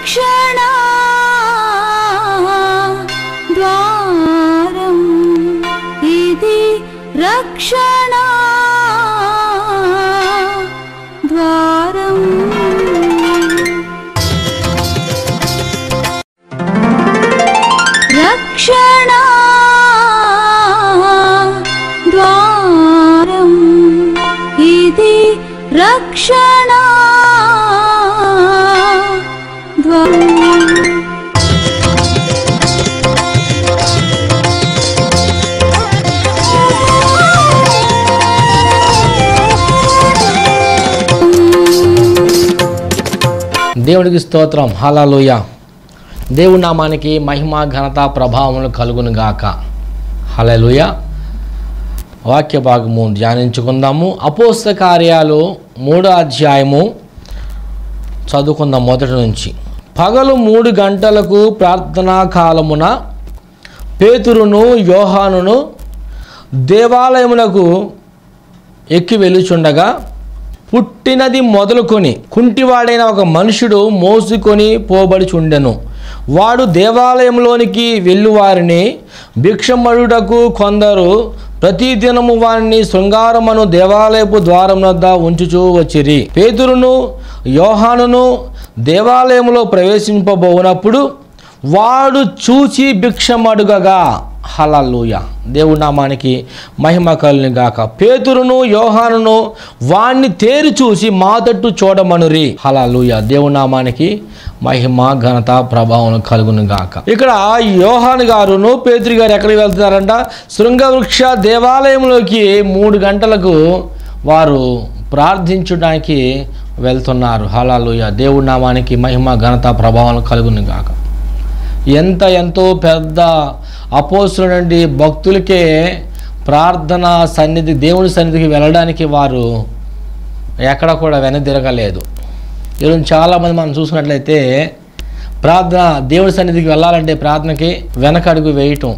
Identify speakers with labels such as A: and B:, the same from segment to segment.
A: రక్షణ ద్వారం ఇది రక్షణ ద్వారం రక్షణ ద్వారం ఇది రక్షణ ద్వారం
B: దేవునికి స్తోత్రం హలలుయ దేవుడి నామానికి మహిమ ఘనత ప్రభావములు కలుగును గాక హలలుయ వాక్య భాగము ధ్యానించుకుందాము అపోస్త కార్యాలు మూడో అధ్యాయము చదువుకుందాం మొదటి నుంచి పగలు మూడు గంటలకు ప్రార్థనా కాలమున పేతురును యోహానును దేవాలయమునకు ఎక్కి వెలుచుండగా పుట్టినది మొదలుకొని కుంటివాడైన ఒక మనుషుడు మోసుకొని పోబడుచుండెను వాడు దేవాలయంలోనికి వెళ్ళువారిని భిక్షమడుటకు కొందరు ప్రతిదినము వారిని శృంగారమును దేవాలయపు ద్వారం వద్ద ఉంచుచూ వచ్చిరి పేతురును యోహానును దేవాలయములో ప్రవేశింపబోనప్పుడు వాడు చూచి భిక్షమడుగగా హలలుయ దేవుడి నామానికి మహిమ కలుని గాక పేతురును యోహానును వాణ్ణి తేరి చూసి మా తట్టు చూడమనురి హలలుయ దేవుడి నామానికి మహిమ ఘనత ప్రభావం కలుగును గాక ఇక్కడ యోహాను గారును పేతురు గారు ఎక్కడికి వెళ్తున్నారంట శృంగవృక్ష దేవాలయంలోకి మూడు గంటలకు వారు ప్రార్థించడానికి వెళ్తున్నారు హలాలుయ దేవుడి నామానికి మహిమ ఘనత ప్రభావం కలుగును గాక ఎంత ఎంతో పెద్ద అపోసుల నుండి భక్తులకే ప్రార్థన సన్నిధి దేవుని సన్నిధికి వెళ్ళడానికి వారు ఎక్కడ కూడా వెనదిరగలేదు ఈరోజు చాలామంది మనం చూసుకున్నట్లయితే ప్రార్థన దేవుని సన్నిధికి వెళ్ళాలంటే ప్రార్థనకి వెనకడుగు వేయటం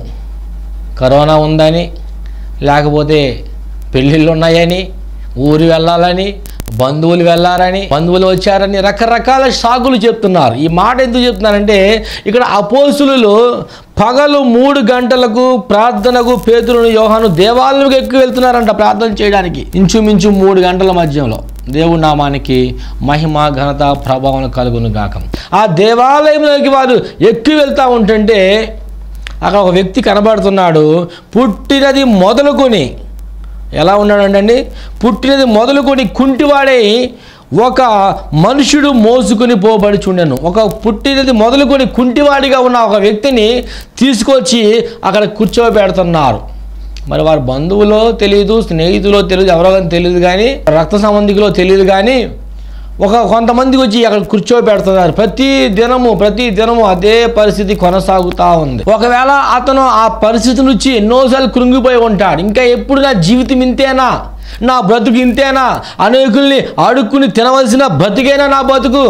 B: కరోనా ఉందని లేకపోతే పెళ్ళిళ్ళు ఉన్నాయని ఊరు వెళ్ళాలని బంధువులు వెళ్ళారని బంధువులు వచ్చారని రకరకాల సాగులు చెప్తున్నారు ఈ మాట ఎందుకు చెప్తున్నారంటే ఇక్కడ అపోసులు పగలు మూడు గంటలకు ప్రార్థనకు పేతులను యోహాను దేవాలయంకి ఎక్కువ వెళ్తున్నారంట ప్రార్థన చేయడానికి ఇంచుమించు మూడు గంటల మధ్యలో దేవుడి నామానికి మహిమ ఘనత ప్రభావం కలుగును గాక ఆ దేవాలయంలోకి వారు ఎక్కువ వెళ్తూ ఉంటుంటే అక్కడ ఒక వ్యక్తి కనబడుతున్నాడు పుట్టినది మొదలుకొని ఎలా ఉన్నాడండి పుట్టినది మొదలుకొని కుంటివాడై ఒక మనుషుడు మోసుకుని పోబడుచుండెను ఒక పుట్టినది మొదలుకొని కుంటివాడిగా ఉన్న ఒక వ్యక్తిని తీసుకొచ్చి అక్కడ కూర్చోబెడుతున్నారు మరి వారి బంధువులో తెలియదు స్నేహితులో తెలియదు ఎవరో కానీ తెలియదు కానీ రక్త సంబంధికులో తెలియదు కానీ ఒక కొంతమందికి వచ్చి అక్కడ కూర్చోబెడుతున్నారు ప్రతి దినము ప్రతి దినము అదే పరిస్థితి కొనసాగుతూ ఉంది ఒకవేళ అతను ఆ పరిస్థితి నుంచి ఎన్నోసార్లు కృంగిపోయి ఉంటాడు ఇంకా ఎప్పుడు నా జీవితం ఇంతేనా నా బ్రతుకు ఇంతేనా అనేకుల్ని అడుక్కుని తినవలసిన బ్రతికేనా నా బతుకు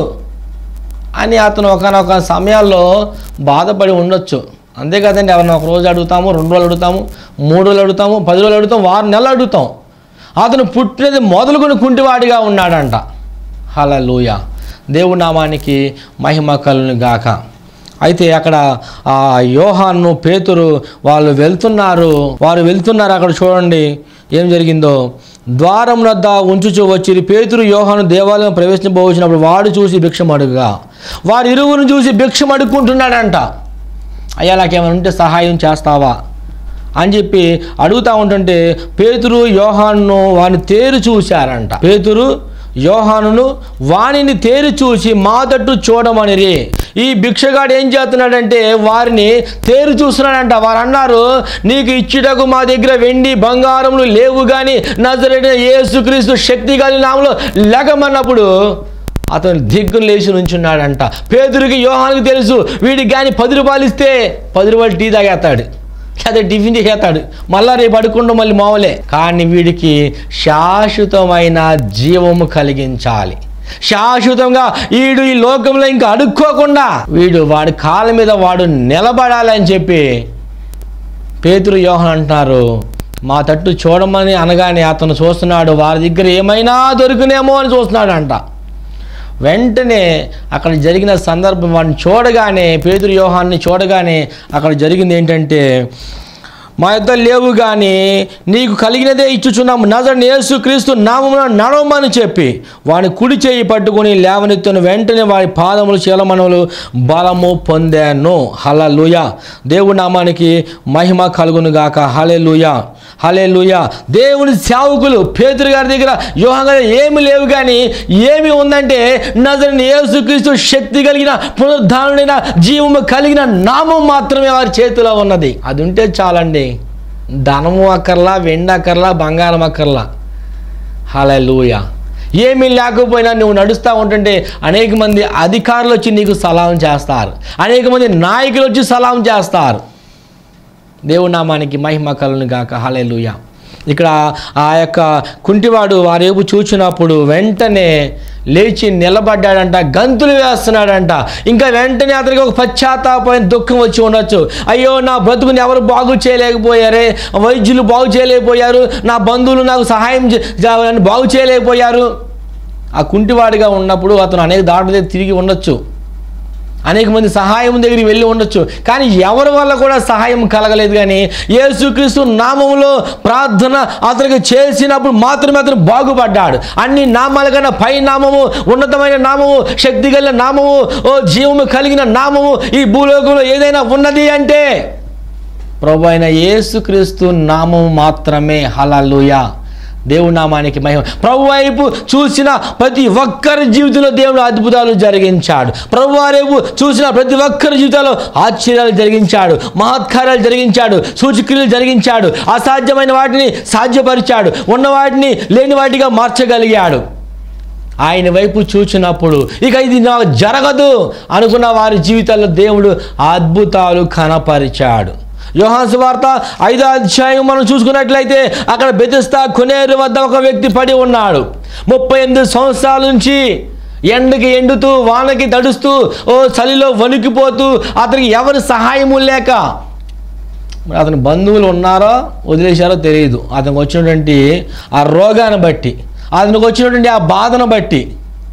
B: అని అతను ఒకనొక సమయాల్లో బాధపడి ఉండొచ్చు అంతే కదండి ఎవరిని ఒక రోజు అడుగుతాము రెండు రోజులు అడుగుతాము మూడు రోజులు అడుగుతాము పది రోజులు అడుగుతాం వారం నెలలు అడుగుతాం అతను పుట్టినది మొదలుకొని కుంటివాడిగా ఉన్నాడంట హలలుయ దేవుడి నామానికి మహిమ కలుని గాక అయితే అక్కడ ఆ యోహాను పేతురు వాళ్ళు వెళ్తున్నారు వారు వెళ్తున్నారు అక్కడ చూడండి ఏం జరిగిందో ద్వారం వద్ద ఉంచుచూ వచ్చి పేతురు యోహాను దేవాలయం ప్రవేశింపవచ్చినప్పుడు వాడు చూసి భిక్షం అడుగుగా వారి ఇరువురిని చూసి భిక్షం అడుక్కుంటున్నాడంట అయ్యా నాకేమైనా ఉంటే సహాయం చేస్తావా అని చెప్పి అడుగుతా ఉంటుంటే పేతురు యోహాను వాడిని తేరు చూశారంట పేతురు యోహానును వాణిని తేరి చూసి మా తట్టు చూడమనిరి ఈ భిక్షగాడు ఏం చేస్తున్నాడంటే వారిని తేరు చూస్తున్నాడంట వారు అన్నారు నీకు ఇచ్చుటకు మా దగ్గర వెండి బంగారములు లేవు కానీ నజరైన యేసుక్రీస్తు శక్తి కలిగిన నామలో లెగమన్నప్పుడు అతను దిగ్గును లేచి నుంచున్నాడంట పేదరికి యోహానికి తెలుసు వీడికి కానీ పది రూపాయలు ఇస్తే పది రూపాయలు టీ తాగేస్తాడు లేదా టిఫిన్ చేసేస్తాడు మళ్ళా రేపు అడుక్కుండా మళ్ళీ మామూలే కానీ వీడికి శాశ్వతమైన జీవము కలిగించాలి శాశ్వతంగా వీడు ఈ లోకంలో ఇంకా అడుక్కోకుండా వీడు వాడి కాళ్ళ మీద వాడు నిలబడాలని చెప్పి పేతురు యోహన్ అంటున్నారు మా తట్టు చూడమని అనగానే అతను చూస్తున్నాడు వారి దగ్గర ఏమైనా దొరికినేమో అని చూస్తున్నాడు అంట వెంటనే అక్కడ జరిగిన సందర్భం వాడిని చూడగానే పేదరు యోహాన్ని చూడగానే అక్కడ జరిగింది ఏంటంటే మా యొద్ద లేవు కానీ నీకు కలిగినదే ఇచ్చుచున్నాము నజరని యేసు క్రీస్తు నామమున నడవమని చెప్పి వాని కుడి చేయి పట్టుకొని లేవనెత్తున వెంటనే వారి పాదములు చీలమనములు బలము పొందాను హలలుయ దేవుడి నామానికి మహిమ కలుగును గాక హలెలుయ హలెలుయ దేవుని సేవకులు పేతురు గారి దగ్గర యోహం గారి ఏమి లేవు కానీ ఏమి ఉందంటే నజరని యేసుక్రీస్తు శక్తి కలిగిన పునరుద్ధానుడైన జీవము కలిగిన నామం మాత్రమే వారి చేతిలో ఉన్నది అది ఉంటే చాలండి ధనము అక్కర్లా వెండి అక్కర్లా బంగారం అక్కర్లా హలెలూయ ఏమీ లేకపోయినా నువ్వు నడుస్తూ ఉంటుంటే అనేక మంది అధికారులు వచ్చి నీకు సలాం చేస్తారు అనేక మంది నాయకులు వచ్చి సలాం చేస్తారు దేవుడి నామానికి మహిమ కలను గాక హలెలుయ ఇక్కడ ఆ యొక్క కుంటివాడు వారేపు చూచినప్పుడు వెంటనే లేచి నిలబడ్డాడంట గంతులు వేస్తున్నాడంట ఇంకా వెంటనే అతనికి ఒక పశ్చాత్తాపమైన దుఃఖం వచ్చి ఉండొచ్చు అయ్యో నా బ్రతుకుని ఎవరు బాగు చేయలేకపోయారే వైద్యులు బాగు చేయలేకపోయారు నా బంధువులు నాకు సహాయం చే- చే- బాగు చేయలేకపోయారు ఆ కుంటివాడిగా ఉన్నప్పుడు అతను అనేక దాడుల దగ్గర తిరిగి ఉండొచ్చు అనేక మంది సహాయం దగ్గరికి వెళ్ళి ఉండొచ్చు కానీ ఎవరి వల్ల కూడా సహాయం కలగలేదు కానీ యేసుక్రీస్తు నామములో ప్రార్థన అతనికి చేసినప్పుడు మాత్రమే అతను బాగుపడ్డాడు అన్ని నామాల కన్నా పై నామము ఉన్నతమైన నామము శక్తి కలిగిన నామము ఓ జీవము కలిగిన నామము ఈ భూలోకంలో ఏదైనా ఉన్నది అంటే ప్రభు అయిన యేసుక్రీస్తు నామము మాత్రమే హలలుయా దేవుడి నామానికి మహిమ ప్రభు వైపు చూసిన ప్రతి ఒక్కరి జీవితంలో దేవుడు అద్భుతాలు జరిగించాడు ప్రభు వైపు చూసిన ప్రతి ఒక్కరి జీవితంలో ఆశ్చర్యాలు జరిగించాడు మహత్కార్యాలు జరిగించాడు సూచక్రియలు జరిగించాడు అసాధ్యమైన వాటిని సాధ్యపరిచాడు ఉన్న వాటిని లేని వాటిగా మార్చగలిగాడు ఆయన వైపు చూచినప్పుడు ఇక ఇది నాకు జరగదు అనుకున్న వారి జీవితాల్లో దేవుడు అద్భుతాలు కనపరిచాడు యోహాసు వార్త ఐదో అధ్యాయం మనం చూసుకున్నట్లయితే అక్కడ బెతిస్తా కొనేరు వద్ద ఒక వ్యక్తి పడి ఉన్నాడు ముప్పై ఎనిమిది సంవత్సరాల నుంచి ఎండకి ఎండుతూ వానకి తడుస్తూ ఓ చలిలో వణికిపోతూ అతనికి ఎవరి సహాయము లేక మరి అతని బంధువులు ఉన్నారో వదిలేశారో తెలియదు అతనికి వచ్చినటువంటి ఆ రోగాన్ని బట్టి అతనికి వచ్చినటువంటి ఆ బాధను బట్టి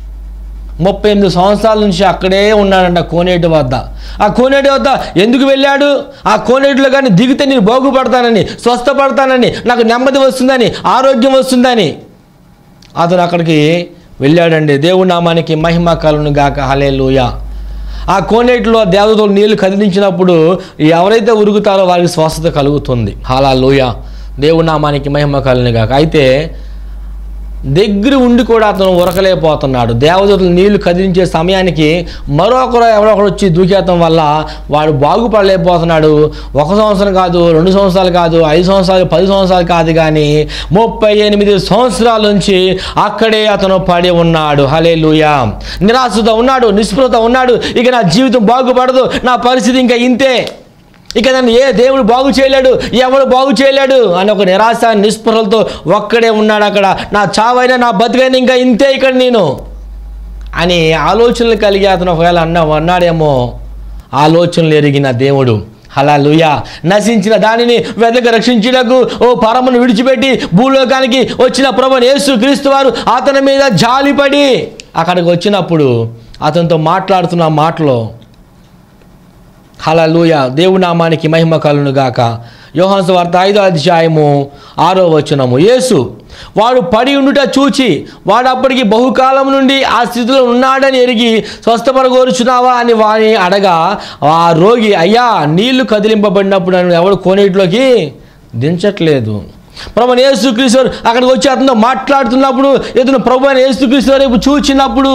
B: ముప్పై ఎనిమిది సంవత్సరాల నుంచి అక్కడే ఉన్నాడంట కోనేటి వద్ద ఆ కోనేటి వద్ద ఎందుకు వెళ్ళాడు ఆ కోనేటిలో కానీ దిగితే నేను బాగుపడతానని స్వస్థపడతానని నాకు నెమ్మది వస్తుందని ఆరోగ్యం వస్తుందని అతను అక్కడికి వెళ్ళాడండి దేవుడి నామానికి మహిమ కలును గాక హలేలుయ ఆ కోనేటిలో దేవతలు నీళ్లు కదిలించినప్పుడు ఎవరైతే ఉరుగుతారో వారికి స్వస్థత కలుగుతుంది హలాలుయ దేవుడి నామానికి మహిమ కలును గాక అయితే దగ్గర ఉండి కూడా అతను ఉరకలేకపోతున్నాడు దేవదూతలు నీళ్లు కదిలించే సమయానికి మరొకరు ఎవరో ఒకరు వచ్చి దూకేయటం వల్ల వాడు బాగుపడలేకపోతున్నాడు ఒక సంవత్సరం కాదు రెండు సంవత్సరాలు కాదు ఐదు సంవత్సరాలు పది సంవత్సరాలు కాదు కానీ ముప్పై ఎనిమిది సంవత్సరాల నుంచి అక్కడే అతను పడి ఉన్నాడు హలే నిరాశతో ఉన్నాడు నిస్పృహత ఉన్నాడు ఇక నా జీవితం బాగుపడదు నా పరిస్థితి ఇంకా ఇంతే ఇక నన్ను ఏ దేవుడు బాగు చేయలేడు ఎవడు బాగు చేయలేడు అని ఒక నిరాశ నిస్పృహలతో ఒక్కడే ఉన్నాడు అక్కడ నా చావైనా నా బతుకైనా ఇంకా ఇంతే ఇక్కడ నేను అని ఆలోచనలు కలిగి అతను ఒకవేళ అన్న అన్నాడేమో ఆలోచనలు ఎరిగిన దేవుడు అలా లుయా నశించిన దానిని వెదక రక్షించుటకు ఓ పరమును విడిచిపెట్టి భూలోకానికి వచ్చిన ప్రభు యేసు క్రీస్తు వారు అతని మీద జాలిపడి అక్కడికి వచ్చినప్పుడు అతనితో మాట్లాడుతున్న మాటలో హలలుయ దేవుడి నామానికి మహిమ కలును గాక యోహాన్స్ వార్త ఐదో అధ్యాయము ఆరో వచనము యేసు వాడు పడి ఉండుట చూచి వాడు అప్పటికి బహుకాలం నుండి ఆ స్థితిలో ఉన్నాడని ఎరిగి స్వస్థపరగోరుచున్నావా అని వాని అడగా ఆ రోగి అయ్యా నీళ్లు కదిలింపబడినప్పుడు నన్ను ఎవడు కోనేటిలోకి దించట్లేదు ప్రభు యేసుక్రీస్తు వారు అక్కడికి వచ్చి అతనితో మాట్లాడుతున్నప్పుడు ఇతను ప్రభు అని యేసుక్రీస్తు వారు వైపు చూచినప్పుడు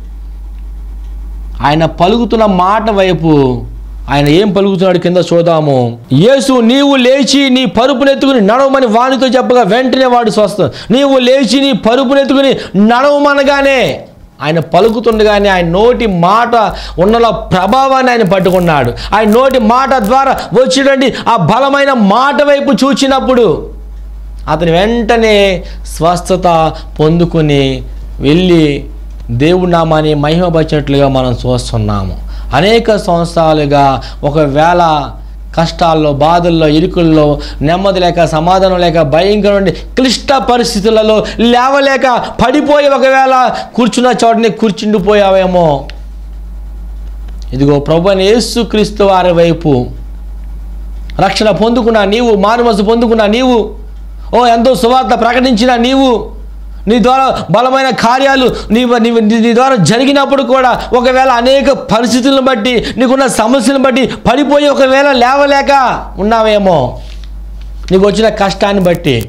B: ఆయన పలుకుతున్న మాట వైపు ఆయన ఏం పలుకుతున్నాడు కింద చూద్దాము యేసు నీవు లేచి నీ పరుపునెత్తుకుని నడవమని వానితో చెప్పగా వెంటనే వాడు స్వస్థ నీవు లేచి నీ పరుపునెత్తుకుని నడవమనగానే ఆయన పలుకుతుండగానే ఆయన నోటి మాట ఉన్నల ప్రభావాన్ని ఆయన పట్టుకున్నాడు ఆయన నోటి మాట ద్వారా వచ్చేటువంటి ఆ బలమైన మాట వైపు చూచినప్పుడు అతను వెంటనే స్వస్థత పొందుకుని వెళ్ళి దేవుడి నామాన్ని మహిమపరిచినట్లుగా మనం చూస్తున్నాము అనేక సంవత్సరాలుగా ఒకవేళ కష్టాల్లో బాధల్లో ఇరుకుల్లో నెమ్మది లేక సమాధానం లేక భయంకరమైన క్లిష్ట పరిస్థితులలో లేవలేక పడిపోయి ఒకవేళ కూర్చున్న చోటని కూర్చుండిపోయావేమో ఇదిగో ప్రభు అయిన యేసుక్రీస్తు వారి వైపు రక్షణ పొందుకున్న నీవు మారుమసు పొందుకున్న నీవు ఓ ఎంతో సువార్త ప్రకటించిన నీవు నీ ద్వారా బలమైన కార్యాలు నీ నీ నీ ద్వారా జరిగినప్పుడు కూడా ఒకవేళ అనేక పరిస్థితులను బట్టి నీకున్న సమస్యలను బట్టి పడిపోయి ఒకవేళ లేవలేక ఉన్నావేమో నీకు వచ్చిన కష్టాన్ని బట్టి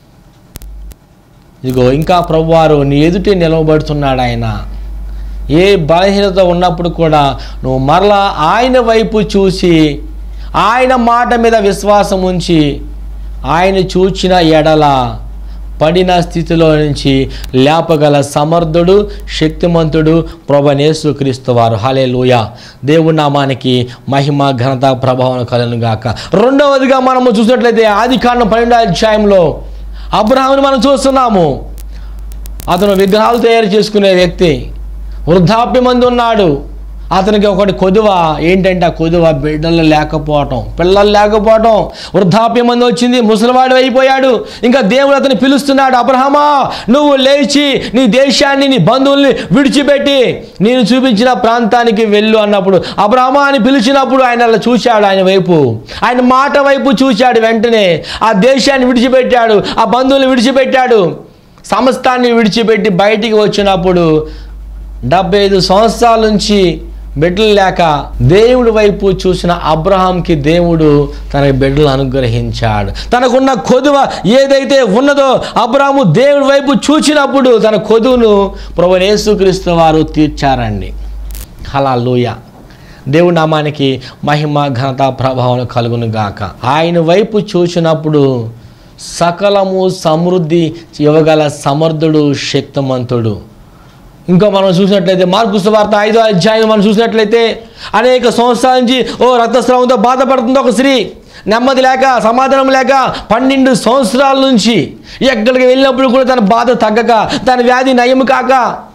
B: ఇదిగో ఇంకా ప్రభువారు నీ ఎదుటే నిలవబడుతున్నాడు ఆయన ఏ బలహీనత ఉన్నప్పుడు కూడా నువ్వు మరలా ఆయన వైపు చూసి ఆయన మాట మీద విశ్వాసం ఉంచి ఆయన చూచిన ఎడల పడిన స్థితిలో నుంచి లేపగల సమర్థుడు శక్తిమంతుడు ప్రభనేసు క్రీస్తు వారు హలే లూయ దేవుడి నామానికి మహిమ ఘనత ప్రభావం కలను గాక రెండవదిగా మనము చూసినట్లయితే ఆది కాండం పన్నెండో అధ్యాయంలో అబ్రహాముని మనం చూస్తున్నాము అతను విగ్రహాలు తయారు చేసుకునే వ్యక్తి వృద్ధాప్యమంది ఉన్నాడు అతనికి ఒకటి కొదువ ఏంటంటే ఆ కొదువ బిడ్డలు లేకపోవటం పిల్లలు లేకపోవటం వృద్ధాప్యమంది వచ్చింది ముసలివాడు అయిపోయాడు ఇంకా దేవుడు అతను పిలుస్తున్నాడు అబ్రహమా నువ్వు లేచి నీ దేశాన్ని నీ బంధువుల్ని విడిచిపెట్టి నేను చూపించిన ప్రాంతానికి వెళ్ళు అన్నప్పుడు అబ్రహమా అని పిలిచినప్పుడు ఆయన అలా చూశాడు ఆయన వైపు ఆయన మాట వైపు చూశాడు వెంటనే ఆ దేశాన్ని విడిచిపెట్టాడు ఆ బంధువుల్ని విడిచిపెట్టాడు సమస్తాన్ని విడిచిపెట్టి బయటికి వచ్చినప్పుడు డెబ్బై ఐదు సంవత్సరాల నుంచి బిడ్డలు లేక దేవుడి వైపు చూసిన అబ్రహాంకి దేవుడు తన బిడ్డలు అనుగ్రహించాడు తనకున్న కొదువ ఏదైతే ఉన్నదో అబ్రహాము దేవుడి వైపు చూచినప్పుడు తన కొదువును ప్రభు యేసుక్రీస్తు వారు తీర్చారండి అలా లూయ దేవుడి నామానికి మహిమ ఘనత ప్రభావం కలుగును గాక ఆయన వైపు చూసినప్పుడు సకలము సమృద్ధి ఇవ్వగల సమర్థుడు శక్తిమంతుడు ఇంకా మనం చూసినట్లయితే మార్కు వార్త ఐదో అధ్యాయం మనం చూసినట్లయితే అనేక సంవత్సరాల నుంచి ఓ రక్తస్రావంతో బాధపడుతుంది ఒక స్త్రీ నెమ్మది లేక సమాధానం లేక పన్నెండు సంవత్సరాల నుంచి ఎక్కడికి వెళ్ళినప్పుడు కూడా తన బాధ తగ్గక తన వ్యాధి నయం కాక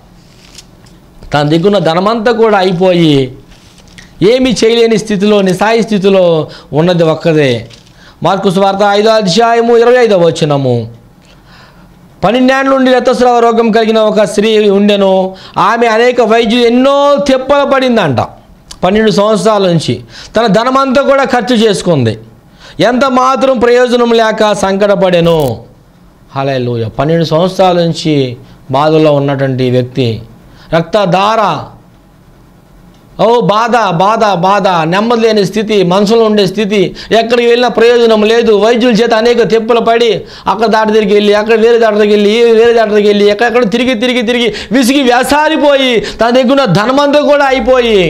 B: తన దగ్గర ధనమంతా కూడా అయిపోయి ఏమీ చేయలేని స్థితిలో నిసాయి స్థితిలో ఉన్నది ఒక్కదే మార్కు వార్త ఐదో అధ్యాయము ఇరవై ఐదో వచ్చినము పన్నెండేళ్ళ నుండి రక్తస్రావ రోగం కలిగిన ఒక స్త్రీ ఉండెను ఆమె అనేక వైద్యులు ఎన్నో తెప్పలు పడిందంట పన్నెండు సంవత్సరాల నుంచి తన ధనమంతా కూడా ఖర్చు చేసుకుంది ఎంత మాత్రం ప్రయోజనం లేక సంకటపడెను హలే పన్నెండు సంవత్సరాల నుంచి బాధలో ఉన్నటువంటి వ్యక్తి రక్తధార ఓ బాధ బాధ బాధ నెమ్మది లేని స్థితి మనసులో ఉండే స్థితి ఎక్కడికి వెళ్ళినా ప్రయోజనం లేదు వైద్యుల చేత అనేక తెప్పులు పడి అక్కడ దాటి తిరిగి వెళ్ళి అక్కడ వేరే దాటి దగ్గరికి వెళ్ళి ఈ వేరే దాటి దగ్గరికి వెళ్ళి ఎక్కడెక్కడ తిరిగి తిరిగి తిరిగి విసిగి వ్యసారిపోయి తన దగ్గర ఉన్న ధనమంతా కూడా అయిపోయి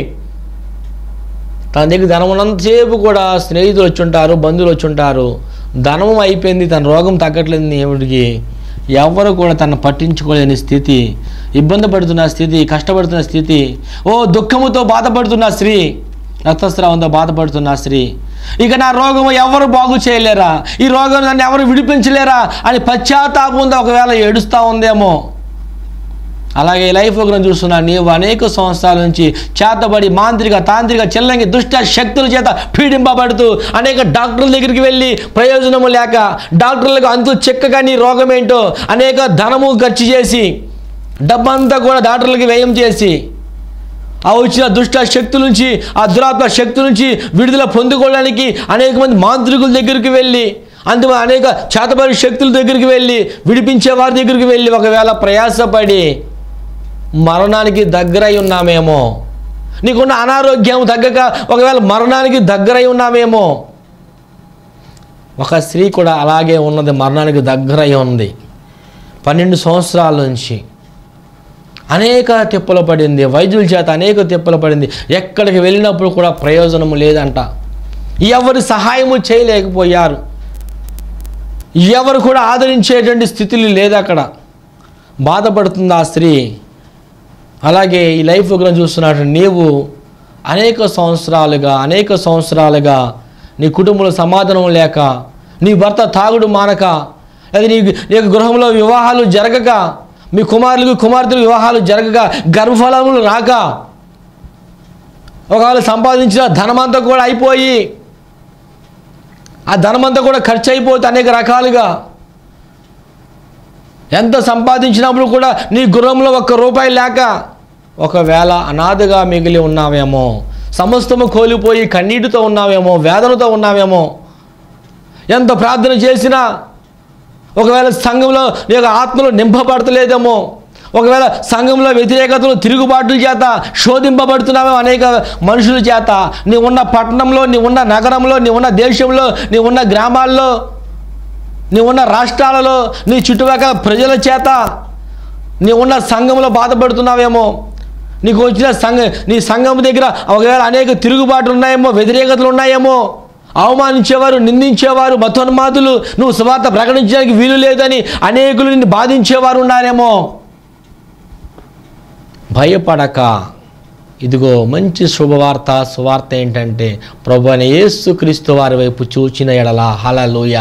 B: తన దగ్గర ధనం ఉన్నంతసేపు కూడా స్నేహితులు వచ్చి ఉంటారు బంధువులు వచ్చి ఉంటారు ధనం అయిపోయింది తన రోగం తగ్గట్లేదు దేవుడికి ఎవరు కూడా తను పట్టించుకోలేని స్థితి ఇబ్బంది పడుతున్న స్థితి కష్టపడుతున్న స్థితి ఓ దుఃఖముతో బాధపడుతున్న స్త్రీ రక్తస్రావంతో బాధపడుతున్న స్త్రీ ఇక నా రోగము ఎవరు బాగు చేయలేరా ఈ రోగం నన్ను ఎవరు విడిపించలేరా అని పశ్చాత్తాపంతో ఒకవేళ ఏడుస్తూ ఉందేమో అలాగే ఈ లైఫ్ ప్రోగ్రామ్ చూస్తున్నా నీవు అనేక సంవత్సరాల నుంచి చేతబడి మాంత్రిక తాంత్రిక చెల్లంగి దుష్ట శక్తుల చేత పీడింపబడుతూ అనేక డాక్టర్ల దగ్గరికి వెళ్ళి ప్రయోజనము లేక డాక్టర్లకు అంతు చెక్కగా నీ రోగం ఏంటో అనేక ధనము ఖర్చు చేసి డబ్బంతా కూడా డాక్టర్లకి వ్యయం చేసి ఆ వచ్చిన దుష్ట శక్తుల నుంచి ఆ దురాత్మ శక్తుల నుంచి విడుదల పొందుకోవడానికి అనేక మంది మాంత్రికుల దగ్గరికి వెళ్ళి అందులో అనేక చేతబడి శక్తుల దగ్గరికి వెళ్ళి విడిపించే వారి దగ్గరికి వెళ్ళి ఒకవేళ ప్రయాసపడి మరణానికి దగ్గరై ఉన్నామేమో నీకున్న అనారోగ్యం తగ్గక ఒకవేళ మరణానికి దగ్గరై ఉన్నామేమో ఒక స్త్రీ కూడా అలాగే ఉన్నది మరణానికి దగ్గరై ఉంది పన్నెండు సంవత్సరాల నుంచి అనేక తిప్పలు పడింది వైద్యుల చేత అనేక తిప్పలు పడింది ఎక్కడికి వెళ్ళినప్పుడు కూడా ప్రయోజనం లేదంట ఎవరి సహాయము చేయలేకపోయారు ఎవరు కూడా ఆదరించేటువంటి స్థితిలో లేదు అక్కడ బాధపడుతుంది ఆ స్త్రీ అలాగే ఈ లైఫ్ ప్రోగ్రాం చూస్తున్నట్టు నీవు అనేక సంవత్సరాలుగా అనేక సంవత్సరాలుగా నీ కుటుంబంలో సమాధానం లేక నీ భర్త తాగుడు మానక అది నీ నీ యొక్క గృహంలో వివాహాలు జరగక మీ కుమారులకు కుమార్తెలు వివాహాలు జరగక గర్భఫలములు రాక ఒకవేళ సంపాదించిన ధనమంతా కూడా అయిపోయి ఆ ధనమంతా కూడా ఖర్చు అయిపోతే అనేక రకాలుగా ఎంత సంపాదించినప్పుడు కూడా నీ గృహంలో ఒక్క రూపాయి లేక ఒకవేళ అనాథగా మిగిలి ఉన్నావేమో సమస్తము కోల్పోయి కన్నీటితో ఉన్నావేమో వేదనతో ఉన్నావేమో ఎంత ప్రార్థన చేసినా ఒకవేళ సంఘంలో నీ యొక్క ఆత్మలో నింపబడతలేదేమో ఒకవేళ సంఘంలో వ్యతిరేకతలు తిరుగుబాటుల చేత శోధింపబడుతున్నామో అనేక మనుషుల చేత నీ ఉన్న పట్టణంలో నీ ఉన్న నగరంలో నీ ఉన్న దేశంలో నీ ఉన్న గ్రామాల్లో నీ ఉన్న రాష్ట్రాలలో నీ చుట్టుపక్కల ప్రజల చేత నీ ఉన్న సంఘంలో బాధపడుతున్నావేమో నీకు వచ్చిన సంఘ నీ సంఘం దగ్గర ఒకవేళ అనేక తిరుగుబాట్లు ఉన్నాయేమో వ్యతిరేకతలు ఉన్నాయేమో అవమానించేవారు నిందించేవారు మతోన్మాదులు నువ్వు సువార్త ప్రకటించడానికి వీలు లేదని అనేకులు నిన్ను బాధించేవారు ఉన్నారేమో భయపడక ఇదిగో మంచి శుభవార్త సువార్త ఏంటంటే ప్రభు అయిన యేసుక్రీస్తు వారి వైపు చూచిన ఎడల హలలోయ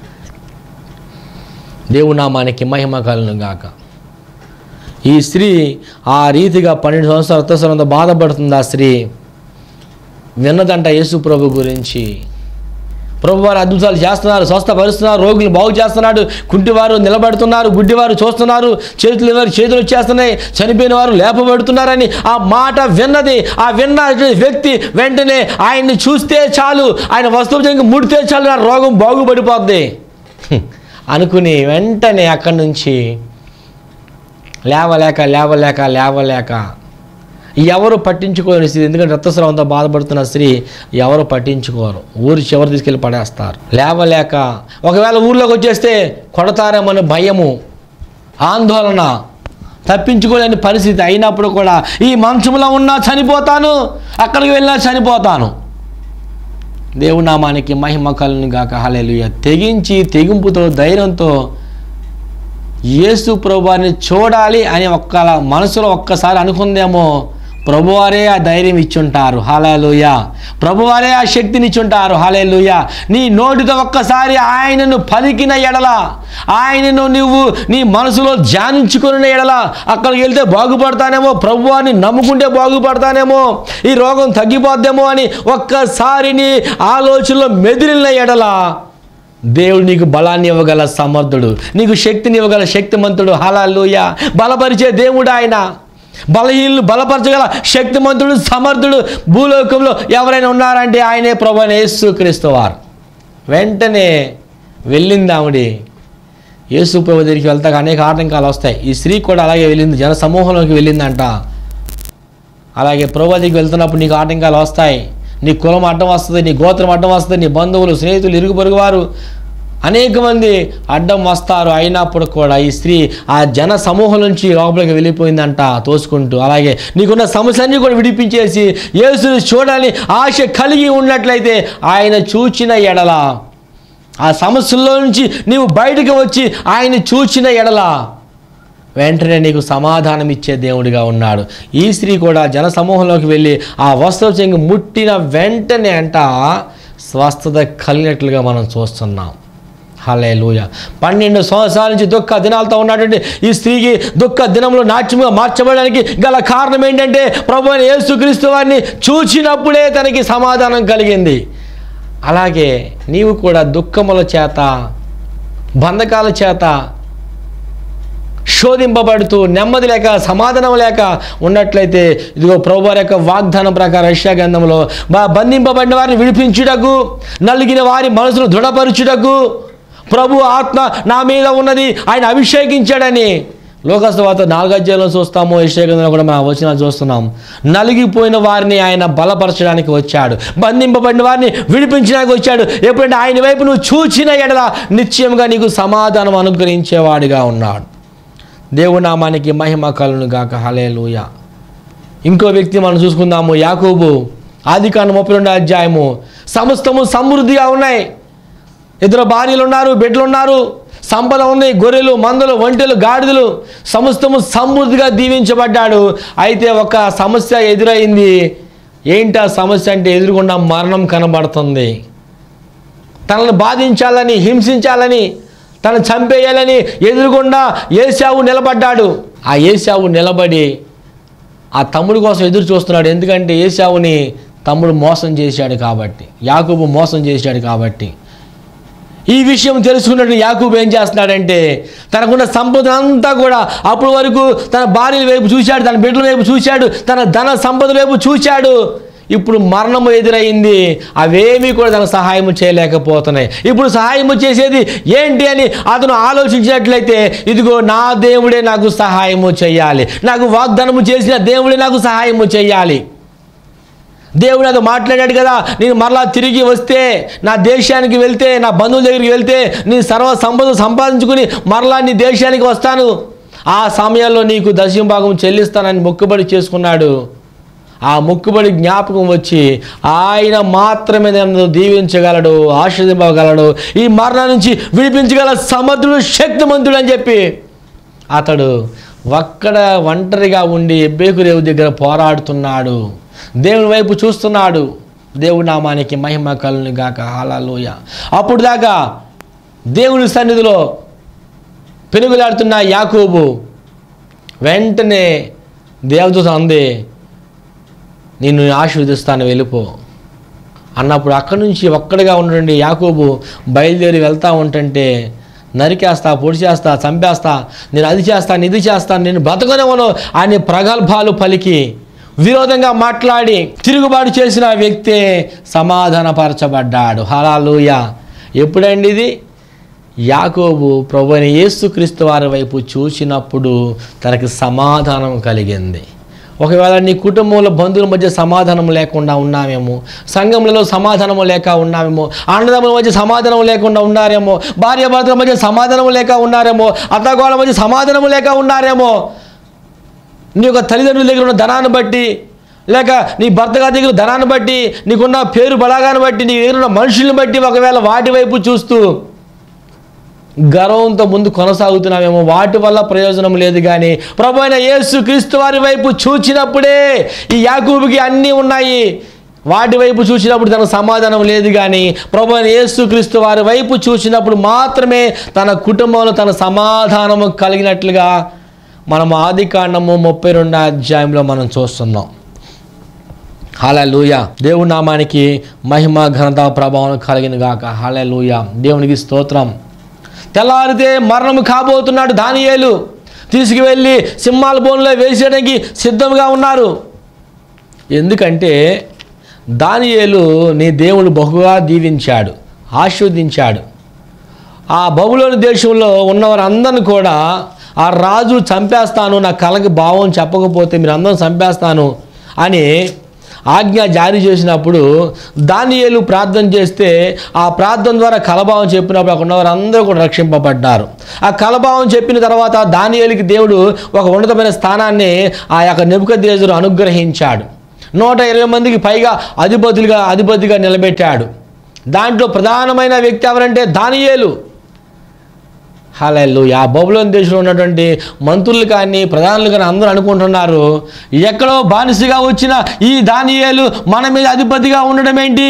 B: దేవునామానికి మహిమ కలను గాక ఈ స్త్రీ ఆ రీతిగా పన్నెండు సంవత్సరాల రక్తస్వరంతో బాధపడుతుంది ఆ స్త్రీ విన్నదంట యేసు ప్రభు గురించి ప్రభు వారు అద్భుతాలు చేస్తున్నారు స్వస్థపరుస్తున్నారు రోగులు బాగు చేస్తున్నాడు కుంటివారు నిలబడుతున్నారు గుడ్డివారు చూస్తున్నారు చేతులు వారు చేతులు వచ్చేస్తున్నాయి చనిపోయిన వారు లేపబడుతున్నారని ఆ మాట విన్నది ఆ విన్న వ్యక్తి వెంటనే ఆయన్ని చూస్తే చాలు ఆయన వస్తువు ముడితే చాలు నా రోగం బాగుపడిపోద్ది హ్మ్. అనుకుని వెంటనే అక్కడి నుంచి లేవలేక లేవలేక లేవలేక ఎవరు పట్టించుకోని స్త్రీ ఎందుకంటే రక్తస్రావంతో బాధపడుతున్న స్త్రీ ఎవరు పట్టించుకోరు ఊరి చివరి తీసుకెళ్ళి పడేస్తారు లేవలేక ఒకవేళ ఊర్లోకి వచ్చేస్తే కొడతారేమని భయము ఆందోళన తప్పించుకోలేని పరిస్థితి అయినప్పుడు కూడా ఈ మంచంలో ఉన్నా చనిపోతాను అక్కడికి వెళ్ళినా చనిపోతాను దేవునామానికి మహిమ కలను గాక హల్లెలూయ తెగించి తెగింపుతో ధైర్యంతో యేసు ప్రభువారిని చూడాలి అని ఒక్క మనసులో ఒక్కసారి అనుకుందేమో ప్రభువారే ఆ ధైర్యం ఇచ్చుంటారు హాలేలుయ ప్రభువారే ఆ శక్తిని ఇచ్చుంటారు హాలేలుయ నీ నోటితో ఒక్కసారి ఆయనను పలికిన ఎడల ఆయనను నువ్వు నీ మనసులో ధ్యానించుకున్న ఎడల అక్కడికి వెళ్తే బాగుపడతానేమో ప్రభువారిని నమ్ముకుంటే బాగుపడతానేమో ఈ రోగం తగ్గిపోద్దేమో అని ఒక్కసారి నీ ఆలోచనలో మెదిలిన ఎడల దేవుడు నీకు బలాన్ని ఇవ్వగల సమర్థుడు నీకు శక్తిని ఇవ్వగల శక్తిమంతుడు హలాలుయ బలపరిచే దేవుడు ఆయన బలహీనులు బలపరచగల శక్తిమంతుడు సమర్థుడు భూలోకంలో ఎవరైనా ఉన్నారంటే ఆయనే ప్రభు అయిన యేసు క్రీస్తు వారు వెంటనే వెళ్ళింది ఆవిడి యేసు ప్రభు దగ్గరికి వెళ్తాక అనేక ఆటంకాలు వస్తాయి ఈ స్త్రీ కూడా అలాగే వెళ్ళింది జన సమూహంలోకి వెళ్ళిందంట అలాగే ప్రభువాదికి వెళ్తున్నప్పుడు నీకు ఆటంకాలు వస్తాయి నీ కులం అడ్డం వస్తుంది నీ గోత్రం అడ్డం వస్తుంది నీ బంధువులు స్నేహితులు ఇరుగు పొరుగు వారు అనేక మంది అడ్డం వస్తారు అయినప్పుడు కూడా ఈ స్త్రీ ఆ జన సమూహం నుంచి లోపలికి వెళ్ళిపోయిందంట తోసుకుంటూ అలాగే నీకున్న సమస్యన్ని కూడా విడిపించేసి యేసుని చూడాలని ఆశ కలిగి ఉన్నట్లయితే ఆయన చూచిన ఎడల ఆ సమస్యల్లో నుంచి నీవు బయటకు వచ్చి ఆయన చూచిన ఎడల వెంటనే నీకు సమాధానం ఇచ్చే దేవుడిగా ఉన్నాడు ఈ స్త్రీ కూడా జన సమూహంలోకి వెళ్ళి ఆ వస్త్ర చెంగు ముట్టిన వెంటనే అంట స్వస్థత కలిగినట్లుగా మనం చూస్తున్నాం హలే లూయ పన్నెండు సంవత్సరాల నుంచి దుఃఖ దినాలతో ఉన్నటువంటి ఈ స్త్రీకి దుఃఖ దినంలో నాట్యముగా మార్చబడడానికి గల కారణం ఏంటంటే ప్రభు అయిన యేసుక్రీస్తు వారిని చూచినప్పుడే తనకి సమాధానం కలిగింది అలాగే నీవు కూడా దుఃఖముల చేత బంధకాల చేత శోధింపబడుతూ నెమ్మది లేక సమాధానం లేక ఉన్నట్లయితే ఇదిగో ప్రభు వారి యొక్క వాగ్దానం ప్రకారం రష్యా గ్రంథంలో మా బంధింపబడిన వారిని విడిపించుటకు నలిగిన వారి మనసును దృఢపరచుటకు ప్రభు ఆత్మ నా మీద ఉన్నది ఆయన అభిషేకించాడని లోకస్తవాత నాలుగధ్యాయంలో చూస్తాము అభిషేకంలో కూడా మనం వచ్చిన చూస్తున్నాం నలిగిపోయిన వారిని ఆయన బలపరచడానికి వచ్చాడు బంధింపబడిన వారిని విడిపించడానికి వచ్చాడు ఎప్పుడంటే ఆయన వైపు నువ్వు చూచిన ఎడల నిశ్చయంగా నీకు సమాధానం అనుగ్రహించేవాడిగా ఉన్నాడు దేవునామానికి మహిమ కలును గాక హలేలుయ ఇంకో వ్యక్తి మనం చూసుకుందాము యాకోబు ఆది కాండ ముప్పై రెండు అధ్యాయము సమస్తము సమృద్ధిగా ఉన్నాయి ఇద్దరు భార్యలు ఉన్నారు బిడ్డలు ఉన్నారు సంపద ఉంది గొర్రెలు మందలు ఒంటెలు గాడిదలు సమస్తము సమృద్ధిగా దీవించబడ్డాడు అయితే ఒక సమస్య ఎదురైంది ఏంటి ఆ సమస్య అంటే ఎదురుకుండా మరణం కనబడుతుంది తనను బాధించాలని హింసించాలని తను చంపేయాలని ఎదురుగుండా ఏసావు నిలబడ్డాడు ఆ ఏసావు నిలబడి ఆ తమ్ముడు కోసం ఎదురు చూస్తున్నాడు ఎందుకంటే ఏసావుని తమ్ముడు మోసం చేశాడు కాబట్టి యాకోబు మోసం చేశాడు కాబట్టి ఈ విషయం తెలుసుకున్నట్టు యాకూబ్ ఏం చేస్తున్నాడంటే తనకున్న సంపద అంతా కూడా అప్పటి వరకు తన భార్యల వైపు చూశాడు తన బిడ్డల వైపు చూశాడు తన ధన సంపద వైపు చూశాడు ఇప్పుడు మరణము ఎదురైంది అవేమీ కూడా తనకు సహాయం చేయలేకపోతున్నాయి ఇప్పుడు సహాయం చేసేది ఏంటి అని అతను ఆలోచించినట్లయితే ఇదిగో నా దేవుడే నాకు సహాయము చేయాలి నాకు వాగ్దానము చేసిన దేవుడే నాకు సహాయము చేయాలి దేవుడు నాతో మాట్లాడాడు కదా నేను మరలా తిరిగి వస్తే నా దేశానికి వెళ్తే నా బంధువుల దగ్గరికి వెళ్తే నీ సర్వ సంపద సంపాదించుకుని మరలా నీ దేశానికి వస్తాను ఆ సమయంలో నీకు దశంభాగం చెల్లిస్తానని మొక్కుబడి చేసుకున్నాడు ఆ మొక్కుబడి జ్ఞాపకం వచ్చి ఆయన మాత్రమే నన్ను దీవించగలడు ఆశీర్వదింపగలడు ఈ మరణం నుంచి విడిపించగల సమర్థుడు శక్తిమంతుడు అని చెప్పి అతడు ఒక్కడ ఒంటరిగా ఉండి ఎబ్బేకురేవు దగ్గర పోరాడుతున్నాడు దేవుని వైపు చూస్తున్నాడు దేవుడి నామానికి మహిమ కలుని గాక హాలలోయ అప్పుడు దాకా దేవుని సన్నిధిలో పెనుగులాడుతున్న యాకోబు వెంటనే దేవదూత అంది నిన్ను ఆశీర్వదిస్తాను వెళ్ళిపో అన్నప్పుడు అక్కడి నుంచి ఒక్కడిగా ఉండండి యాకోబు బయలుదేరి వెళ్తా ఉంటుంటే నరికేస్తా పొడి చేస్తా చంపేస్తా నేను అది చేస్తాను ఇది చేస్తాను నేను బ్రతకనేవను అని ప్రగల్భాలు పలికి విరోధంగా మాట్లాడి తిరుగుబాటు చేసిన వ్యక్తే సమాధానపరచబడ్డాడు హలాలుయ ఎప్పుడండి ఇది యాకోబు ప్రభుని యేసుక్రీస్తు వారి వైపు చూసినప్పుడు తనకి సమాధానం కలిగింది ఒకవేళ నీ కుటుంబంలో బంధువుల మధ్య సమాధానం లేకుండా ఉన్నామేమో సంఘములలో సమాధానం లేక ఉన్నామేమో అన్నదమ్ముల మధ్య సమాధానం లేకుండా ఉన్నారేమో భార్య భర్తల మధ్య సమాధానం లేక ఉన్నారేమో అత్తగోళ్ళ మధ్య సమాధానం లేక ఉన్నారేమో నీ యొక్క తల్లిదండ్రుల దగ్గర ఉన్న ధనాన్ని బట్టి లేక నీ భర్త గారి దగ్గర ధనాన్ని బట్టి నీకున్న పేరు బలాగాన్ని బట్టి నీ దగ్గర ఉన్న మనుషుల్ని బట్టి ఒకవేళ వాటి వైపు చూస్తూ గర్వంతో ముందు కొనసాగుతున్నామేమో వాటి వల్ల ప్రయోజనం లేదు కానీ ప్రభు అయిన యేసు క్రీస్తు వారి వైపు చూచినప్పుడే ఈ యాకూబుకి అన్నీ ఉన్నాయి వాటి వైపు చూసినప్పుడు తనకు సమాధానం లేదు కానీ ప్రభు అయిన యేసు క్రీస్తు వారి వైపు చూసినప్పుడు మాత్రమే తన కుటుంబంలో తన సమాధానము కలిగినట్లుగా మనం ఆది కాండము ముప్పై రెండో అధ్యాయంలో మనం చూస్తున్నాం హాలూయ దేవుడి నామానికి మహిమ ఘనత ప్రభావం కలిగిన గాక హాలూయ దేవునికి స్తోత్రం తెల్లారితే మరణం కాబోతున్నాడు దానియేలు తీసుకువెళ్ళి సింహాల బోన్లో వేసేయడానికి సిద్ధంగా ఉన్నారు ఎందుకంటే దానియేలు నీ దేవుడు బహుగా దీవించాడు ఆశీర్వదించాడు ఆ బబులోని దేశంలో ఉన్నవారందరిని కూడా ఆ రాజు చంపేస్తాను నా కళకి భావం చెప్పకపోతే మీరు అందరం చంపేస్తాను అని ఆజ్ఞ జారీ చేసినప్పుడు దానియేలు ప్రార్థన చేస్తే ఆ ప్రార్థన ద్వారా కలభావం చెప్పినప్పుడు అక్కడ ఉన్నవారందరూ కూడా రక్షింపబడ్డారు ఆ కలభావం చెప్పిన తర్వాత దానియేలుకి దేవుడు ఒక ఉన్నతమైన స్థానాన్ని ఆ యొక్క నెబుకద్రేజరు అనుగ్రహించాడు నూట ఇరవై మందికి పైగా అధిపతులుగా అధిపతిగా నిలబెట్టాడు దాంట్లో ప్రధానమైన వ్యక్తి ఎవరంటే దానియేలు హలెల్లు ఆ బబులోని దేశంలో ఉన్నటువంటి మంత్రులు కానీ ప్రధానులు కానీ అందరూ అనుకుంటున్నారు ఎక్కడో బానిసగా వచ్చిన ఈ దానియేలు మన మీద అధిపతిగా ఉండడం ఏంటి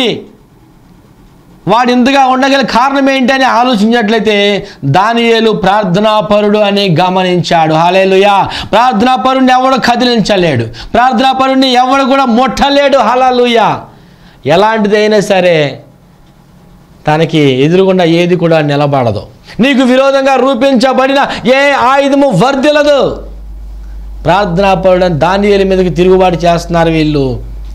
B: వాడు ఇంతగా ఉండగల కారణం ఏంటి అని ఆలోచించినట్లయితే దానియేలు ప్రార్థనాపరుడు అని గమనించాడు హాలేలుయా ప్రార్థనాపరుడిని ఎవడు కదిలించలేడు ప్రార్థనాపరుడిని ఎవడు కూడా ముట్టలేడు హలాలుయా ఎలాంటిదైనా సరే తనకి ఎదురుగుండా ఏది కూడా నిలబడదు నీకు విరోధంగా రూపించబడిన ఏ ఆయుధము వర్ధిలదు ప్రార్థనాపరుడని దానియేలు మీదకి తిరుగుబాటు చేస్తున్నారు వీళ్ళు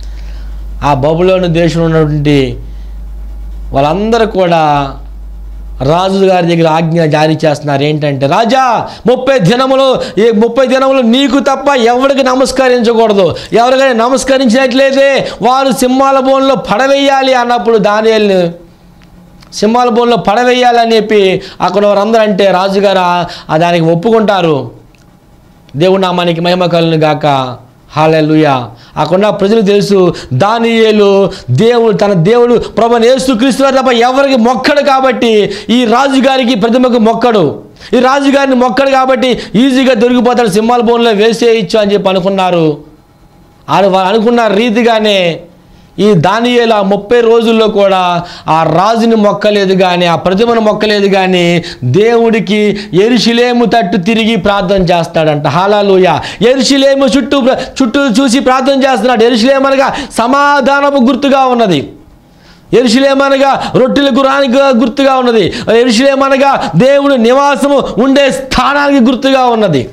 B: ఆ బబులోని దేశంలో ఉన్నటువంటి వాళ్ళందరూ కూడా రాజు గారి దగ్గర ఆజ్ఞ జారీ చేస్తున్నారు ఏంటంటే రాజా ముప్పై దినములు ఈ ముప్పై దినములు నీకు తప్ప ఎవరికి నమస్కరించకూడదు ఎవరికైనా నమస్కరించినట్లయితే వారు సింహాల బోన్లో పడవేయాలి అన్నప్పుడు దానియల్ని సింహాల బోన్లో పడవేయాలని చెప్పి అక్కడ వారందరూ అంటే రాజుగారు ఆ- ఆ దానికి ఒప్పుకుంటారు దేవుడి నామానికి మహిమ కలును గాక హాలెలుయా అక్కడ ప్రజలు తెలుసు దానియేలు దేవుడు తన దేవుడు ప్రభు యేసుక్రీస్తు వారు తప్ప ఎవరికి మొక్కడు కాబట్టి ఈ రాజుగారికి ప్రతిమకు మొక్కడు ఈ రాజుగారిని మొక్కడు కాబట్టి ఈజీగా దొరికిపోతాడు సింహాల బోన్లో వేసేయచ్చు అని చెప్పి అనుకున్నారు ఆ- వారు అనుకున్న రీతిగానే ఈ దానియేలు ఆ ముప్పై రోజుల్లో కూడా ఆ రాజుని మొక్కలేదు కానీ ఆ ప్రతిమను మొక్కలేదు కానీ దేవుడికి ఎరుషులేము తట్టు తిరిగి ప్రార్థన చేస్తాడంట హాలాలుయ ఎరుషులేము చుట్టూ ప్ర- చుట్టూ చూసి ప్రార్థన చేస్తున్నాడు ఎరుషులేము అనగా సమాధానపు గుర్తుగా ఉన్నది ఎరుషులేమనగా రొట్టెలకు రానికి గుర్తుగా ఉన్నది ఎరుషులేమనగా దేవుడు నివాసము ఉండే స్థానానికి గుర్తుగా ఉన్నది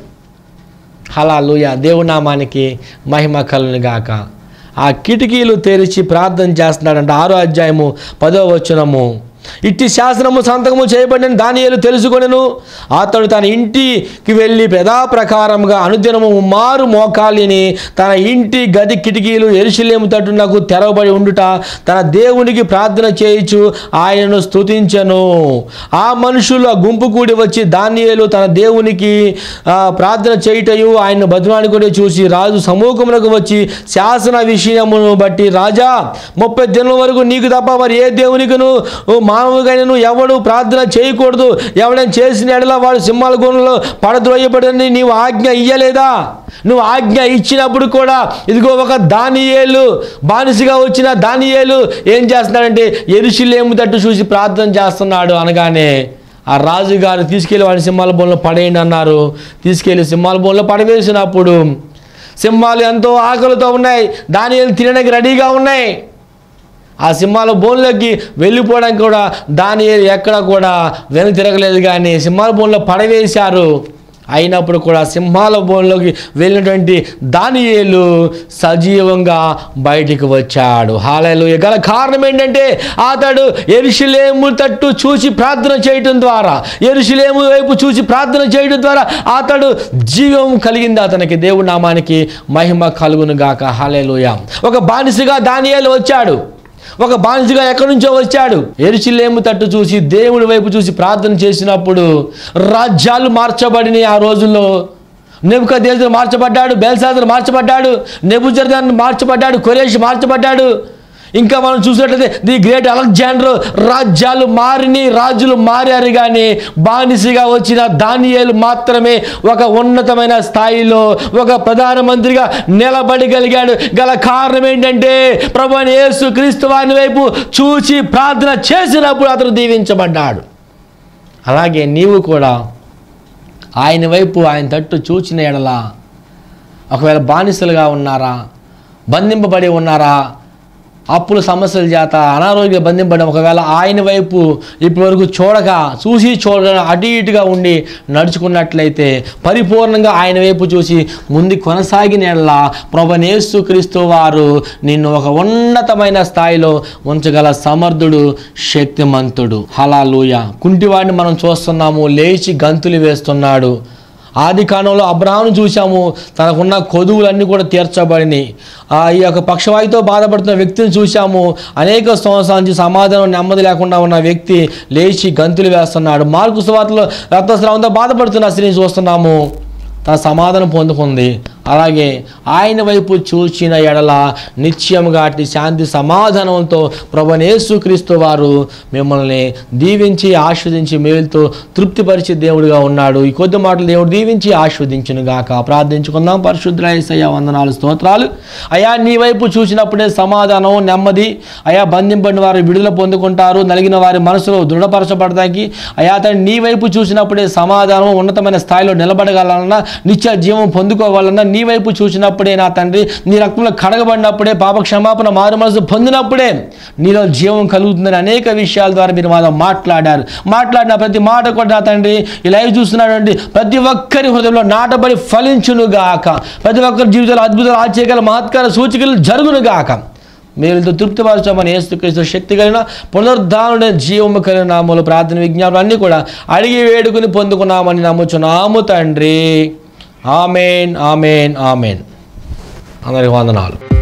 B: హలాలుయ దేవుడి నామానికి మహిమ కలుని గాక ఆ కిటికీలు తెరిచి ప్రార్థన చేస్తున్నాడంట ఆరో అధ్యాయము పదో వచనము ఇట్టి శాసనము సంతకము చేయబడిన దానియేలు తెలుసుకొనెను అతడు తన ఇంటికి వెళ్ళి పెదా ప్రకారముగా అనుదినము మారు మోకాలిని తన ఇంటి గది కిటికీలు ఎరుశలేము తట్టునకు తెరవబడి ఉండుట తన దేవునికి ప్రార్థన చేయించు ఆయనను స్తుతించెను ఆ మనుషులు ఆ గుంపు కూడి వచ్చి దానియేలు తన దేవునికి ఆ, ప్రార్థన చేయుటయు ఆయన బతుమాని కూడా చూసి రాజు సమూహములకు వచ్చి శాసన విషయమును బట్టి రాజా ముప్పై దినం వరకు నీకు తప్ప మరి ఏ దేవునికిను మానవుగాను ఎవడు ప్రార్థన చేయకూడదు ఎవడైనా చేసిన ఎడల వాడు సింహాల గుణంలో పడద్రోయబడని నీవు ఆజ్ఞ ఇయ్యలేదా నువ్వు ఆజ్ఞ ఇచ్చినప్పుడు కూడా ఇదిగో ఒక దానియేలు బానిసగా వచ్చిన దానియేలు ఏం చేస్తున్నాడంటే ఎరుషులేము తట్టు చూసి ప్రార్థన చేస్తున్నాడు అనగానే ఆ రాజుగారు తీసుకెళ్ళి వాడిని సింహాల బోన్లో పడేయండి అన్నారు తీసుకెళ్ళి సింహాల బోన్లో పడవేసినప్పుడు సింహాలు ఎంతో ఆకలితో ఉన్నాయి దాని తినడానికి రెడీగా ఉన్నాయి ఆ సింహాల బోన్లోకి వెళ్ళిపోవడానికి కూడా దాని ఎక్కడ కూడా వెనక్కి తిరగలేదు కానీ సింహాల బోన్లో పడవేశారు అయినప్పుడు కూడా సింహాల బోన్లోకి వెళ్ళినటువంటి దానియేలు సజీవంగా బయటికి వచ్చాడు హాలలు గల కారణం ఏంటంటే అతడు ఎరుషులేము తట్టు చూసి ప్రార్థన చేయటం ద్వారా ఎరుషులేము వైపు చూసి ప్రార్థన చేయడం ద్వారా అతడు జీవం కలిగింది అతనికి దేవుడి నామానికి మహిమ కలుగును గాక హాలేలుయ ఒక బానిసగా దానియేలు వచ్చాడు ఒక బానిసగా ఎక్కడి నుంచో వచ్చాడు ఎరుచిలేము తట్టు చూసి దేవుడి వైపు చూసి ప్రార్థన చేసినప్పుడు రాజ్యాలు మార్చబడినాయి ఆ రోజుల్లో నెబుకదేశం మార్చబడ్డాడు బెల్సాదర్ మార్చబడ్డాడు నెబుజర్దాన్ మార్చబడ్డాడు కొరేష్ మార్చబడ్డాడు ఇంకా మనం చూసినట్లయితే ది గ్రేట్ అలెగ్జాండర్ రాజ్యాలు మారిని రాజులు మారారు కానీ బానిసగా వచ్చిన దానియేలు మాత్రమే ఒక ఉన్నతమైన స్థాయిలో ఒక ప్రధానమంత్రిగా నిలబడగలిగాడు గల కారణం ఏంటంటే ప్రభు అయిన యేసు క్రీస్తు వారి వైపు చూసి ప్రార్థన చేసినప్పుడు అతను దీవించబడ్డాడు అలాగే నీవు కూడా ఆయన వైపు ఆయన తట్టు చూచిన ఎడల ఒకవేళ బానిసలుగా ఉన్నారా బంధింపబడి ఉన్నారా అప్పుల సమస్యల చేత అనారోగ్య బంధింపడం ఒకవేళ ఆయన వైపు ఇప్పటి వరకు చూడక చూసి చూడ అటు ఇటుగా ఉండి నడుచుకున్నట్లయితే పరిపూర్ణంగా ఆయన వైపు చూసి ముందు కొనసాగిన ఎడల ప్రభనేసు క్రీస్తు వారు నిన్ను ఒక ఉన్నతమైన స్థాయిలో ఉంచగల సమర్థుడు శక్తిమంతుడు హలాలూయ కుంటివాడిని మనం చూస్తున్నాము లేచి గంతులు వేస్తున్నాడు ఆది కాలంలో అబ్రహాంను చూసాము తనకున్న కొదువులన్నీ కూడా తీర్చబడినాయి ఆ ఈ యొక్క పక్షవాయుతో బాధపడుతున్న వ్యక్తిని చూసాము అనేక సంవత్సరాల నుంచి సమాధానం నెమ్మది లేకుండా ఉన్న వ్యక్తి లేచి గంతులు వేస్తున్నాడు మార్కు సువార్తలో రక్తస్రావంతో బాధపడుతున్న స్త్రీని చూస్తున్నాము తన సమాధానం పొందుకుంది అలాగే ఆయన వైపు చూచిన ఎడల నిత్యముగా అట్టి శాంతి సమాధానంతో ప్రభనేసుక్రీస్తు వారు మిమ్మల్ని దీవించి ఆస్వాదించి మేలుతో తృప్తిపరిచే దేవుడిగా ఉన్నాడు ఈ కొద్ది మాటలు దేవుడు దీవించి ఆస్వాదించును గాక ప్రార్థించుకుందాం పరిశుద్ధాయ వందనాలు స్తోత్రాలు అయా నీ వైపు చూసినప్పుడే సమాధానం నెమ్మది అయా బంధింపడిన వారు విడుదల పొందుకుంటారు నలిగిన వారి మనసులో దృఢపరచబడటానికి అయా అతను నీ వైపు చూసినప్పుడే సమాధానం ఉన్నతమైన స్థాయిలో నిలబడగలన్నా నిత్య జీవం పొందుకోవాలన్నా నీ వైపు చూసినప్పుడే నా తండ్రి నీ రక్తంలో కడగబడినప్పుడే పాప క్షమాపణ మారు మనసు పొందినప్పుడే నీలో జీవం కలుగుతుందని అనేక విషయాల ద్వారా మీరు మాతో మాట్లాడారు మాట్లాడిన ప్రతి మాట కూడా నా తండ్రి ఈ లైవ్ చూస్తున్నటువంటి ప్రతి ఒక్కరి హృదయంలో నాటబడి ఫలించును గాక ప్రతి ఒక్కరి జీవితంలో అద్భుతాలు ఆశ్చర్యకాల మహత్కార సూచికలు జరుగును గాక మీరు తృప్తిపరచమని ఏసుక్రీస్తు శక్తి కలిగిన పునరుద్ధానుడైన జీవము కలిగిన నామూలు ప్రార్థన విజ్ఞాపనలు అన్నీ కూడా అడిగి వేడుకుని పొందుకున్నామని నమ్ముచున్నాము తండ్రి ఆమెన్ ఆమెన్ ఆమెన్ అందరికి వందనాలు